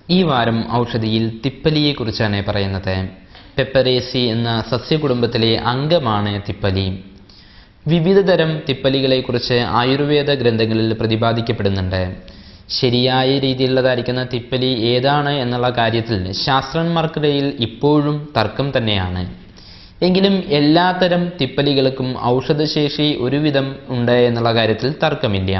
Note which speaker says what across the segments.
Speaker 1: ഈ വാരം ഔഷധിയിൽ തിപ്പലിയെക്കുറിച്ചാണ് പറയുന്നത് പെപ്പറേസി എന്ന സസ്യകുടുംബത്തിലെ അംഗമാണ് തിപ്പലി വിവിധതരം തിപ്പലികളെക്കുറിച്ച് ആയുർവേദ ഗ്രന്ഥങ്ങളിൽ പ്രതിപാദിക്കപ്പെടുന്നുണ്ട് ശരിയായ രീതിയിലുള്ളതായിരിക്കുന്ന തിപ്പലി ഏതാണ് എന്നുള്ള കാര്യത്തിൽ ശാസ്ത്രന്മാർക്കിടയിൽ ഇപ്പോഴും തർക്കം തന്നെയാണ് എങ്കിലും എല്ലാത്തരം തിപ്പലികൾക്കും ഔഷധശേഷി ഒരുവിധം ഉണ്ട് എന്നുള്ള കാര്യത്തിൽ തർക്കമില്ല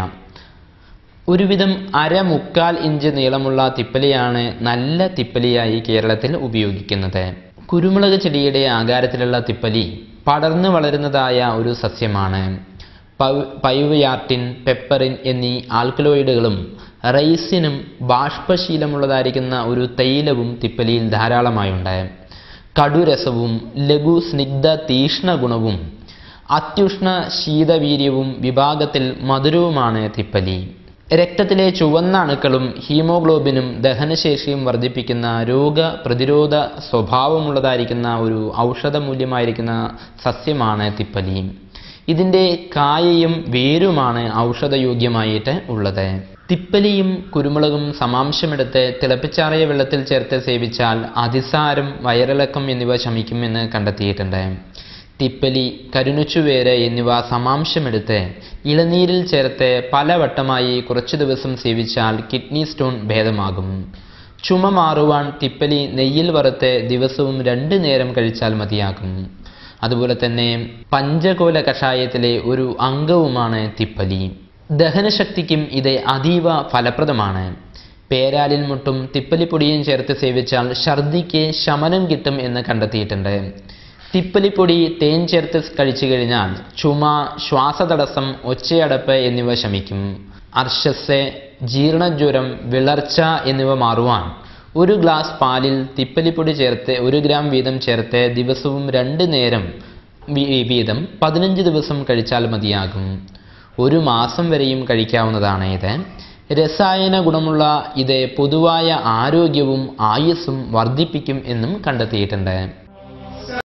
Speaker 1: ഒരുവിധം അര മുക്കാൽ ഇഞ്ച് നീളമുള്ള തിപ്പലിയാണ് നല്ല തിപ്പലിയായി കേരളത്തിൽ ഉപയോഗിക്കുന്നത് കുരുമുളക് ചെടിയുടെ ആകാരത്തിലുള്ള തിപ്പലി പടർന്നു വളരുന്നതായ ഒരു സസ്യമാണ് പൈ- പൈവയാർട്ടിൻ പെപ്പറിൻ എന്നീ ആൽക്കലോയിഡുകളും റൈസിനും ബാഷ്പശീലമുള്ളതായിരിക്കുന്ന ഒരു തൈലവും തിപ്പലിയിൽ ധാരാളമായുണ്ട് കടുരസവും ലഘു സ്നിഗ്ധ തീഷ്ണ ഗുണവും അത്യുഷ്ണ ശീതവീര്യവും വിഭാഗത്തിൽ മധുരവുമാണ് തിപ്പലി രക്തത്തിലെ ചുവന്ന അണുക്കളും ഹീമോഗ്ലോബിനും ദഹനശേഷിയും വർദ്ധിപ്പിക്കുന്ന രോഗ പ്രതിരോധ സ്വഭാവമുള്ളതായിരിക്കുന്ന ഒരു ഔഷധമൂല്യമായിരിക്കുന്ന സസ്യമാണ് തിപ്പലി ഇതിൻ്റെ കായയും വേരുമാണ് ഔഷധയോഗ്യമായിട്ട് ഉള്ളത് തിപ്പലിയും കുരുമുളകും സമാംശമെടുത്ത് തിളപ്പിച്ചാറിയ വെള്ളത്തിൽ ചേർത്ത് സേവിച്ചാൽ അതിസാരം വയറിളക്കം എന്നിവ ശമിക്കുമെന്ന് കണ്ടെത്തിയിട്ടുണ്ട് തിപ്പലി കരുനുച്ചുവേര് എന്നിവ സമാംശമെടുത്ത് ഇളനീരിൽ ചേർത്ത് പലവട്ടമായി കുറച്ചു ദിവസം സേവിച്ചാൽ കിഡ്നി സ്റ്റോൺ ഭേദമാകും ചുമ മാറുവാൻ തിപ്പലി നെയ്യിൽ വറുത്ത് ദിവസവും രണ്ടു നേരം കഴിച്ചാൽ മതിയാകും അതുപോലെ തന്നെ പഞ്ചകോല കഷായത്തിലെ ഒരു അംഗവുമാണ് തിപ്പലി ദഹനശക്തിക്കും ഇത് അതീവ ഫലപ്രദമാണ് പേരാലിൽ മുട്ടും തിപ്പലിപ്പൊടിയും ചേർത്ത് സേവിച്ചാൽ ഛർദിക്ക് ശമനം കിട്ടും എന്ന് കണ്ടെത്തിയിട്ടുണ്ട് തിപ്പലിപ്പൊടി തേൻ ചേർത്ത് കഴിച്ചു കഴിഞ്ഞാൽ ചുമ ശ്വാസതടസ്സം ഒച്ചയടപ്പ് എന്നിവ ശമിക്കും അർശസ് ജീർണജ്വരം വിളർച്ച എന്നിവ മാറുവാൻ ഒരു ഗ്ലാസ് പാലിൽ തിപ്പലിപ്പൊടി ചേർത്ത് ഒരു ഗ്രാം വീതം ചേർത്ത് ദിവസവും രണ്ട് നേരം വീ- വീതം പതിനഞ്ച് ദിവസം കഴിച്ചാൽ മതിയാകും ഒരു മാസം വരെയും കഴിക്കാവുന്നതാണ് ഇത് രസായന ഗുണമുള്ള ഇത് പൊതുവായ ആരോഗ്യവും ആയുസ്സും വർദ്ധിപ്പിക്കും എന്നും കണ്ടെത്തിയിട്ടുണ്ട്